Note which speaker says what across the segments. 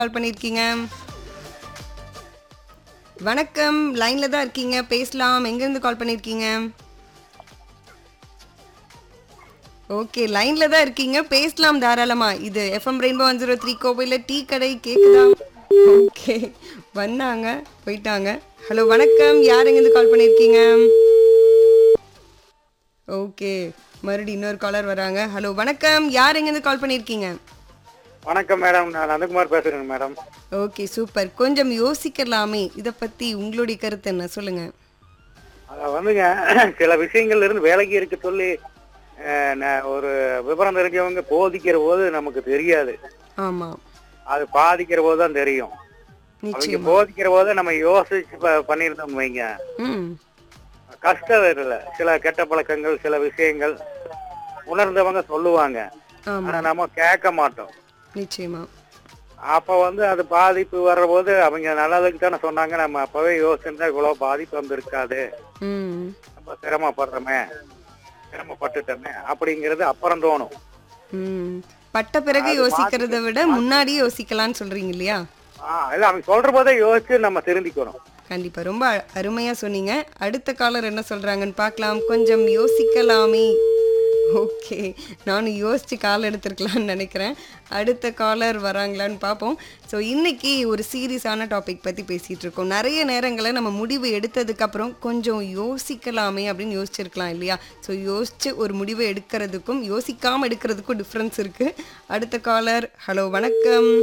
Speaker 1: கால் பண்ணியிருக்கீங்க வணக்கம் லைன்ல தான் இருக்கீங்க பேசலாம் எங்கேருந்து கால் பண்ணியிருக்கீங்க ஓகே லைன்ல தான் இருக்கீங்க பேசலாம் தாராளமா இது F M Rainbow one zero three கோவில டீ கடை கேக்குதா ஓகே வந்தாங்க போயிட்டாங்க ஹலோ வணக்கம் யார் எங்கேருந்து கால் பண்ணியிருக்கீங்க ஓகே மறுபடியும் இன்னொரு காலர் வராங்க ஹலோ வணக்கம் யார் எங்கேருந்து கால் பண்ணியிருக்கீங்க
Speaker 2: வணக்கம் மேடம் நான் நந்தகுமார் பேசுறேங்க மேடம்
Speaker 1: ஓகே சூப்பர் கொஞ்சம் யோசிக்கலாமே இதை பத்தி உங்களுடைய கருத்து என்ன சொல்லுங்க
Speaker 2: அத வந்துங்க சில விஷயங்கள்ல இருந்து விலகி இருக்க சொல்லி அஹ், ந- ஒரு விவரம் தெரிஞ்சவங்க போதிக்கிற போது நமக்கு தெரியாது
Speaker 1: ஆமா
Speaker 2: அது பாதிக்கிற போது தான் தெரியும் அவங்க
Speaker 1: நிச்சயம்
Speaker 2: போதிக்கிற போது நம்ம யோசிச்சு ப- பண்ணியிருந்தோம் வைங்க
Speaker 1: ம்
Speaker 2: கஷ்டம் இல்லை சில கெட்ட பழக்கங்கள் சில விஷயங்கள் உணர்ந்தவங்க சொல்லுவாங்க
Speaker 1: ஆமா
Speaker 2: ஆனா நம்ம கேட்க மாட்டோம்
Speaker 1: நிச்சயமா
Speaker 2: அப்ப வந்து அது பாதிப்பு வர்ற போது அவங்க நல்லதுக்கு தானே சொன்னாங்க நம்ம அப்பவே யோசிச்சிருந்தா இவ்வளவு பாதிப்பு வந்து இருக்காது
Speaker 1: ம்
Speaker 2: நம்ம சிரமப்படுறோமே சிரமப்பட்டுட்டோமே அப்படிங்கிறது அப்புறம் தோணும்
Speaker 1: ம் பட்ட பிறகு யோசிக்கிறத விட முன்னாடியே யோசிக்கலாம்னு சொல்றீங்க இல்லையா
Speaker 2: ஆ இல்ல அவங்க சொல்ற போதே யோசிச்சு நம்ம திருந்திக்கணும்
Speaker 1: கண்டிப்பா ரொம்ப அ- அருமையா சொன்னீங்க அடுத்த காலர் என்ன சொல்றாங்கன்னு பார்க்கலாம் கொஞ்சம் யோசிக்கலாமே ஓகே நானும் யோசிச்சு கால் எடுத்திருக்கலாம்னு நினைக்கிறேன் அடுத்த காலர் வராங்களான்னு பார்ப்போம் ஸோ இன்னைக்கு ஒரு சீரியஸான டாபிக் பற்றி பேசிகிட்டு இருக்கோம் நிறைய நேரங்களில் நம்ம முடிவு எடுத்ததுக்கப்புறம் கொஞ்சம் யோசிக்கலாமே அப்படின்னு யோசிச்சிருக்கலாம் இல்லையா ஸோ யோசிச்சு ஒரு முடிவை எடுக்கிறதுக்கும் யோசிக்காமல் எடுக்கிறதுக்கும் டிஃப்ரென்ஸ் இருக்குது அடுத்த காலர் ஹலோ வணக்கம்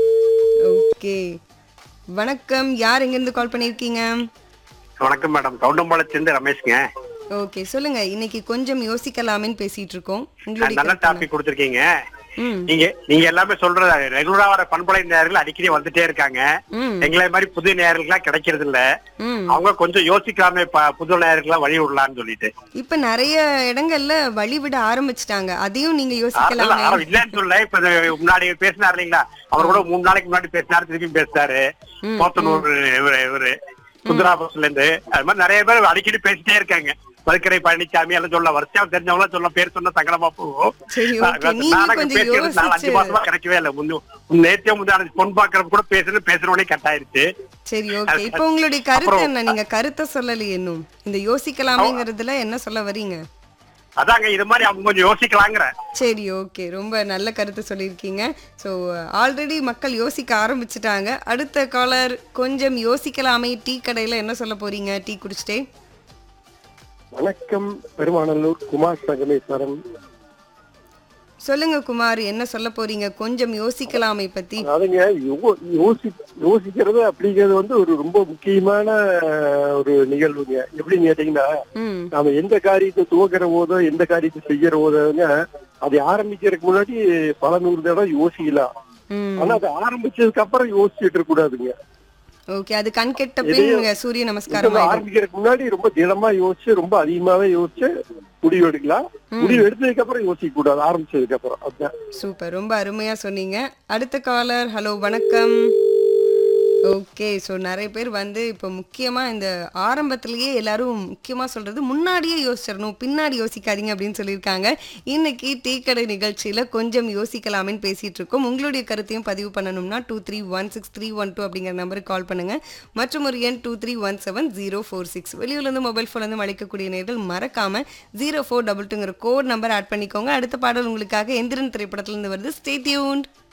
Speaker 1: ஓகே வணக்கம் யார் எங்கேருந்து கால் பண்ணியிருக்கீங்க
Speaker 3: வணக்கம் மேடம் கவுண்டம்பாளையத்திலிருந்து ரமேஷ்ங்க
Speaker 1: ஓகே சொல்லுங்க இன்னைக்கு கொஞ்சம் யோசிக்கலாமேன்னு பேசிட்டு இருக்கோம் உங்களுடைய
Speaker 3: நல்ல
Speaker 1: கருத்து என்ன?
Speaker 3: டாபிக் கொடுத்திருக்கீங்க
Speaker 1: ம்
Speaker 3: நீங்க நீங்க எல்லாமே சொல்றது ரெகுலரா வர பண்பலை நேயர்கள் அடிக்கடி வந்துட்டே இருக்காங்க
Speaker 1: ம்
Speaker 3: எங்களை மாதிரி புது நேயர்களுக்கெல்லாம் கிடைக்கிறது இல்ல
Speaker 1: ம்
Speaker 3: அவங்க கொஞ்சம் யோசிக்கலாமே ப- புது நேயர்களா வழி விடலாம்னு சொல்லிட்டு
Speaker 1: இப்ப நிறைய இடங்கள்ல வழி விட ஆரம்பிச்சிட்டாங்க அதையும் நீங்க
Speaker 3: அதெல்லாம்
Speaker 1: யோசிக்கலாமே
Speaker 3: யாரும் இல்லைன்னு சொல்ல இப்ப இது முன்னாடி பேசினார் இல்லைங்களா அவர் கூட மூணு நாளைக்கு முன்னாடி பேசினாரு திருப்பி பேசினாரு
Speaker 1: ம்,
Speaker 3: போத்தனூர் இவரு இவரு சுந்தராபுரத்துல இருந்து அது மாதிரி நிறைய பேர் அடிக்கடி பேசிட்டே இருக்காங்க மதுக்கரை பழனிசாமி எல்லாம் சொல்ல வருஷம் தெரிஞ்சவங்க சொல்ல பேர் சொன்ன சங்கடமா போகும்
Speaker 1: சரி ஓகே
Speaker 3: நான்
Speaker 1: நீங்க
Speaker 3: நானும்
Speaker 1: கொஞ்சம்
Speaker 3: பேசிக்கிறது நாலு அஞ்சு
Speaker 1: யோசிச்சு
Speaker 3: மாசமா கிடைக்கவே இல்லை முன்னு நேத்தே முந்தான பொன் பாக்குறப்ப கூட பேசுறது பேசுறவனே கட் ஆயிருச்சு
Speaker 1: சரி ஓகே இப்போ உங்களுடைய கருத்து
Speaker 3: அப்புறம்
Speaker 1: என்ன நீங்க கருத்தை சொல்லலையே இன்னும் இந்த யோசிக்கலாமேங்கிறதுல என்ன சொல்ல வரீங்க
Speaker 3: அதாங்க இது மாதிரி அவங்க கொஞ்சம் யோசிக்கலாங்கிற
Speaker 1: சரி ஓகே ரொம்ப நல்ல கருத்து சொல்லியிருக்கீங்க ஸோ ஆல்ரெடி மக்கள் யோசிக்க ஆரம்பிச்சிட்டாங்க அடுத்த காலர் கொஞ்சம் யோசிக்கலாமே டீ கடையில் என்ன சொல்ல போறீங்க டீ குடிச்சிட்டே
Speaker 4: வணக்கம் பெருமாநல்லூர் குமார் சகமேஸ்வரன்
Speaker 1: சொல்லுங்க குமார் என்ன சொல்ல போறீங்க கொஞ்சம் யோசிக்கலாமே பத்தி
Speaker 4: அதாவதுங்க யோ- யோசி யோசிக்கிறது அப்படிங்கிறது வந்து ஒரு ரொம்ப முக்கியமான அஹ், ஒரு நிகழ்வுங்க எப்படின்னு கேட்டீங்கன்னா
Speaker 1: ம்
Speaker 4: நாம எந்த காரியத்தை துவக்கிற போதோ எந்த காரியத்தை செய்யற போதோங்க அதை ஆரம்பிக்கிறதுக்கு முன்னாடி பல நூறு தடவை யோசிக்கலாம்
Speaker 1: ம்
Speaker 4: ஆனா அதை ஆரம்பிச்சதுக்கு அப்புறம் யோசிச்சுட்டு இருக்க கூடாதுங்க
Speaker 1: ஓகே அது கண் கெட்ட பின் சூரிய நமஸ்காரம்
Speaker 4: இது
Speaker 1: ஆயிடும்
Speaker 4: ஆரம்பிக்கிறதுக்கு முன்னாடி ரொம்ப திடமா யோசிச்சு ரொம்ப அதிகமாவே யோசிச்சு முடிவு எடுக்கலாம் முடிவு எடுத்ததுக்கு அப்புறம் யோசிக்க கூடாது ஆரம்பிச்சதுக்கு அப்புறம் அதுதான்
Speaker 1: சூப்பர் ரொம்ப அருமையா சொன்னீங்க அடுத்த காலர் ஹலோ வணக்கம் ஓகே ஸோ நிறைய பேர் வந்து இப்போ முக்கியமாக இந்த ஆரம்பத்திலேயே எல்லாரும் முக்கியமாக சொல்கிறது முன்னாடியே யோசிச்சிடணும் பின்னாடி யோசிக்காதீங்க அப்படின்னு சொல்லியிருக்காங்க இன்னைக்கு டீ கடை நிகழ்ச்சியில் கொஞ்சம் யோசிக்கலாமேன்னு பேசிகிட்டு இருக்கோம் உங்களுடைய கருத்தையும் பதிவு பண்ணணும்னா two three one six three one two அப்படிங்கிற நம்பருக்கு கால் பண்ணுங்கள் மற்றும் ஒரு எண் two three one seven zero four six வெளியூர்லேருந்து மொபைல் ஃபோன்லேருந்து அழைக்கக்கூடிய நேர்கள் மறக்காமல் ஜீரோ ஃபோர் டபுள் டூங்கிற கோட் நம்பர் ஆட் பண்ணிக்கோங்க அடுத்த பாடல் உங்களுக்காக எந்திரன் திரைப்படத்துலேருந்து வருது ஸ்டே டியூன்ட்